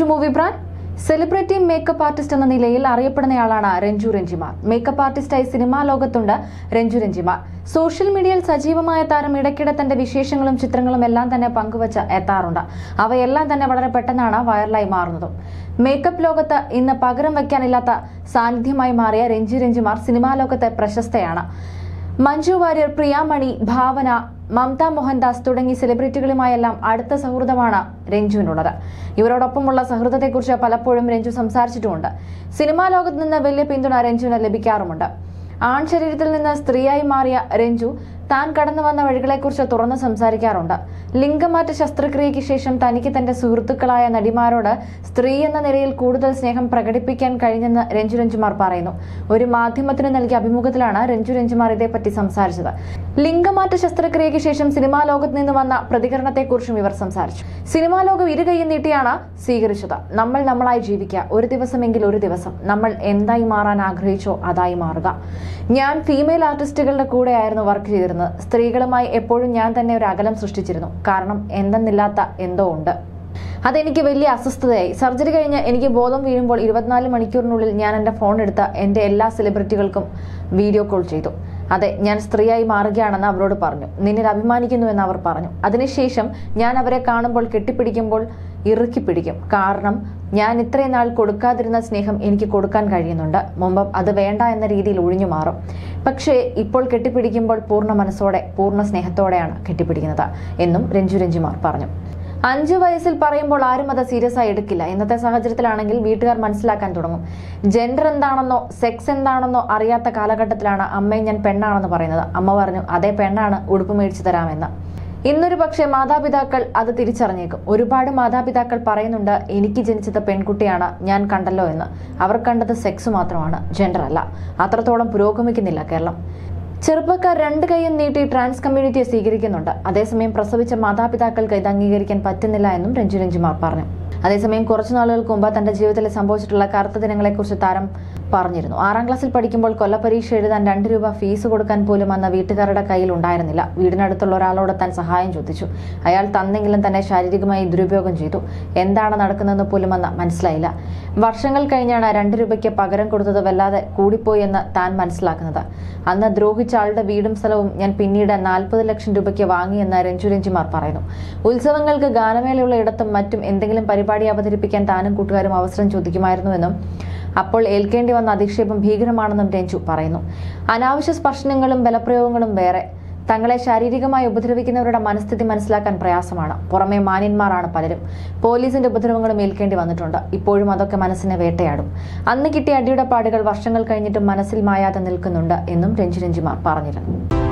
to movie brand celebrity makeup artist എന്ന നിലയിൽ അറിയപ്പെടുന്നയാളാണ് രഞ്ജു രഞ്ജിമാർ മേക്കപ്പ് ആർട്ടിസ്റ്റായി സിനിമാ ലോകത്തുണ്ട് രഞ്ജു രഞ്ജിമാർ സോഷ്യൽ മീഡിയയിൽ സജീവമായ താരം ഇടയ്ക്കിടെ തന്റെ വിശേഷങ്ങളും ചിത്രങ്ങളും എല്ലാം തന്നെ പങ്കുവച്ച് എത്താറുണ്ട് അവയെല്ലാം തന്നെ വളരെ പെട്ടെന്നാണ് വൈറലായി മാറുന്നതും മേക്കപ്പ് ലോകത്ത് ഇന്ന് പകരം വയ്ക്കാനില്ലാത്ത സാന്നിധ്യമായി മാറിയ രഞ്ജു രഞ്ജിമാർ സിനിമാ ലോകത്തെ പ്രശസ്തയാണ് മഞ്ജു വാര്യർ പ്രിയാമണി ഭാവന മമത മോഹൻദാസ് തുടങ്ങി സെലിബ്രിറ്റികളുമായെല്ലാം അടുത്ത സൗഹൃദമാണ് രഞ്ജുവിനുള്ളത് ഇവരോടൊപ്പമുള്ള സൗഹൃദത്തെക്കുറിച്ച് പലപ്പോഴും രഞ്ജു സംസാരിച്ചിട്ടുമുണ്ട് സിനിമാ ലോകത്ത് നിന്ന് വലിയ പിന്തുണ രഞ്ജുവിന് ലഭിക്കാറുമുണ്ട് ആൺ ശരീരത്തിൽ നിന്ന് സ്ത്രീയായി മാറിയ രഞ്ജു താൻ കടന്നു വന്ന വഴികളെക്കുറിച്ച് തുറന്ന് സംസാരിക്കാറുണ്ട് ലിംഗമാറ്റ ശസ്ത്രക്രിയയ്ക്ക് ശേഷം തനിക്ക് തന്റെ സുഹൃത്തുക്കളായ നടിമാരോട് സ്ത്രീ എന്ന നിലയിൽ കൂടുതൽ സ്നേഹം പ്രകടിപ്പിക്കാൻ കഴിഞ്ഞെന്ന് രഞ്ജു രഞ്ജുമാർ പറയുന്നു ഒരു മാധ്യമത്തിന് നൽകിയ അഭിമുഖത്തിലാണ് രഞ്ജു രഞ്ജുമാർ ഇതേപ്പറ്റി സംസാരിച്ചത് ലിംഗമാറ്റ ശസ്ത്രക്രിയയ്ക്ക് ശേഷം സിനിമാ ലോകത്ത് നിന്ന് വന്ന പ്രതികരണത്തെക്കുറിച്ചും ഇവർ സംസാരിച്ചു സിനിമാ ലോകം ഇരുകൈയും നീട്ടിയാണ് സ്വീകരിച്ചത് നമ്മൾ നമ്മളായി ജീവിക്കുക ഒരു ദിവസമെങ്കിൽ ഒരു ദിവസം നമ്മൾ എന്തായി മാറാൻ ആഗ്രഹിച്ചോ അതായി മാറുക ഞാൻ ഫീമെയിൽ ആർട്ടിസ്റ്റുകളുടെ കൂടെയായിരുന്നു വർക്ക് ചെയ്തിരുന്നത് സ്ത്രീകളുമായി എപ്പോഴും ഞാൻ തന്നെ ഒരു അകലം സൃഷ്ടിച്ചിരുന്നു കാരണം എന്തെന്നില്ലാത്ത എന്തോ ഉണ്ട് അതെനിക്ക് വലിയ അസ്വസ്ഥതയായി സർജറി കഴിഞ്ഞ് എനിക്ക് ബോധം വീഴുമ്പോൾ ഇരുപത്തിനാല് മണിക്കൂറിനുള്ളിൽ ഞാൻ എൻ്റെ ഫോൺ എടുത്ത് എൻ്റെ എല്ലാ സെലിബ്രിറ്റികൾക്കും വീഡിയോ കോൾ ചെയ്തു അതെ ഞാൻ സ്ത്രീയായി മാറുകയാണെന്ന് അവരോട് പറഞ്ഞു നിന്നിൽ അഭിമാനിക്കുന്നു എന്ന് അവർ പറഞ്ഞു അതിനുശേഷം ഞാൻ അവരെ കാണുമ്പോൾ കെട്ടിപ്പിടിക്കുമ്പോൾ ഇറുക്കി പിടിക്കും കാരണം ഞാൻ ഇത്രയും നാൾ കൊടുക്കാതിരുന്ന സ്നേഹം എനിക്ക് കൊടുക്കാൻ കഴിയുന്നുണ്ട് മുമ്പ് അത് വേണ്ട എന്ന രീതിയിൽ ഒഴിഞ്ഞു മാറും പക്ഷേ ഇപ്പോൾ കെട്ടിപ്പിടിക്കുമ്പോൾ പൂർണ്ണ മനസ്സോടെ പൂർണ്ണ സ്നേഹത്തോടെയാണ് കെട്ടിപ്പിടിക്കുന്നത് എന്നും രഞ്ജു രഞ്ജിമാർ പറഞ്ഞു അഞ്ചു വയസ്സിൽ പറയുമ്പോൾ ആരും അത് സീരിയസ് ആയി എടുക്കില്ല ഇന്നത്തെ സാഹചര്യത്തിലാണെങ്കിൽ വീട്ടുകാർ മനസ്സിലാക്കാൻ തുടങ്ങും ജെൻഡർ എന്താണെന്നോ സെക്സ് എന്താണെന്നോ അറിയാത്ത കാലഘട്ടത്തിലാണ് അമ്മയെ ഞാൻ പെണ്ണാണെന്ന് പറയുന്നത് അമ്മ പറഞ്ഞു അതേ പെണ്ണാണ് ഉടുപ്പ് മേടിച്ചു തരാമെന്ന് ഇന്നൊരു പക്ഷേ മാതാപിതാക്കൾ അത് തിരിച്ചറിഞ്ഞേക്കും ഒരുപാട് മാതാപിതാക്കൾ പറയുന്നുണ്ട് എനിക്ക് ജനിച്ചത് പെൺകുട്ടിയാണ് ഞാൻ കണ്ടല്ലോ എന്ന് അവർ കണ്ടത് സെക്സ് മാത്രമാണ് ജെൻഡർ അല്ല അത്രത്തോളം പുരോഗമിക്കുന്നില്ല കേരളം ചെറുപ്പക്കാർ രണ്ട് കൈയും നീട്ടി ട്രാൻസ് കമ്മ്യൂണിറ്റിയെ സ്വീകരിക്കുന്നുണ്ട് അതേസമയം പ്രസവിച്ച മാതാപിതാക്കൾക്ക് ഇത് അംഗീകരിക്കാൻ പറ്റുന്നില്ല എന്നും രഞ്ജു രഞ്ജുമാർ പറഞ്ഞു അതേസമയം കുറച്ചു നാളുകൾക്ക് മുമ്പ് തന്റെ ജീവിതത്തിൽ സംഭവിച്ചിട്ടുള്ള കറുത്ത ദിനങ്ങളെക്കുറിച്ച് താരം പറഞ്ഞിരുന്നു ആറാം ക്ലാസ്സിൽ പഠിക്കുമ്പോൾ കൊല്ലപരീക്ഷ എഴുതാൻ രണ്ട് രൂപ ഫീസ് കൊടുക്കാൻ പോലും അന്ന് വീട്ടുകാരുടെ കയ്യിൽ ഉണ്ടായിരുന്നില്ല വീടിനടുത്തുള്ള ഒരാളോട് താൻ സഹായം ചോദിച്ചു അയാൾ തന്നെങ്കിലും തന്നെ ശാരീരികമായി ദുരുപയോഗം ചെയ്തു എന്താണ് നടക്കുന്നതെന്ന് പോലും അന്ന് മനസ്സിലായില്ല വർഷങ്ങൾ കഴിഞ്ഞാണ് രണ്ട് രൂപയ്ക്ക് പകരം കൊടുത്തത് വല്ലാതെ കൂടിപ്പോയി എന്ന് താൻ മനസ്സിലാക്കുന്നത് അന്ന് ദ്രോഹിച്ച ആളുടെ വീടും സ്ഥലവും ഞാൻ പിന്നീട് നാൽപ്പത് ലക്ഷം രൂപയ്ക്ക് വാങ്ങിയെന്ന് രഞ്ജു രഞ്ജിമാർ പറയുന്നു ഉത്സവങ്ങൾക്ക് ഗാനമേളയുള്ള ഇടത്തും മറ്റും എന്തെങ്കിലും പരിപാടി അവതരിപ്പിക്കാൻ താനും കൂട്ടുകാരും അവസരം ചോദിക്കുമായിരുന്നുവെന്നും അപ്പോൾ ഏൽക്കേണ്ടി വന്ന അധിക്ഷേപം ഭീകരമാണെന്നും രഞ്ജു പറയുന്നു അനാവശ്യ സ്പർശനങ്ങളും ബലപ്രയോഗങ്ങളും വേറെ തങ്ങളെ ശാരീരികമായി ഉപദ്രവിക്കുന്നവരുടെ മനസ്ഥിതി മനസ്സിലാക്കാൻ പ്രയാസമാണ് പുറമെ മാന്യന്മാരാണ് പലരും പോലീസിന്റെ ഉപദ്രവങ്ങളും ഏൽക്കേണ്ടി വന്നിട്ടുണ്ട് ഇപ്പോഴും അതൊക്കെ മനസ്സിനെ വേട്ടയാടും അന്ന് കിട്ടിയ അടിയുടെ പാടുകൾ വർഷങ്ങൾ കഴിഞ്ഞിട്ടും മനസ്സിൽ മായാതെ നിൽക്കുന്നുണ്ട് എന്നും രഞ്ജു രഞ്ജിമാർ പറഞ്ഞിരുന്നു